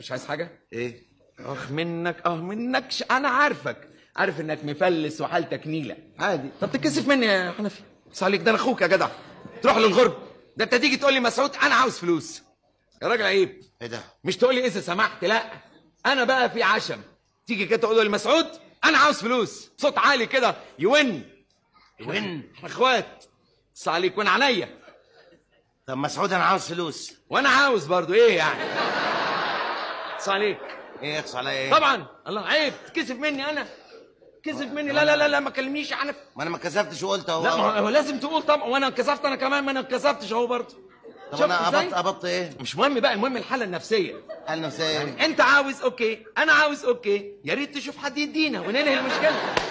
مش عايز حاجه ايه اخ منك اه منكش انا عارفك عارف انك مفلس وحالتك نيله عادي طب تتكسف مني يا حنفي بس عليك ده انا اخوك يا جدع تروح للغرب ده انت تيجي تقول لي مسعود انا عاوز فلوس يا راجل عيب ايه ده مش تقول لي اذا سمحت لا انا بقى في عشم تيجي كده تقول لي مسعود انا عاوز فلوس صوت عالي كده يون وين احنا اخوات بس عليك وين عليا طب مسعود انا عاوز فلوس وانا عاوز برضو ايه يعني بس عليك ايه يخص عليا ايه طبعا الله عيب تكسف مني انا كسف مني لا لا لا لا ما كلمنيش يا حنفي ما انا ما كسفتش وقلت اهو لا ما هو لازم تقول طبعا وانا انكسفت انا كمان ما انا انكسفتش اهو برضه طب شفت انا إزاي؟ ابط ابط ايه مش مهم بقى المهم الحاله النفسيه حال نفسيه ايه انت عاوز اوكي انا عاوز اوكي يا ريت تشوف حد يدينا وننهي المشكله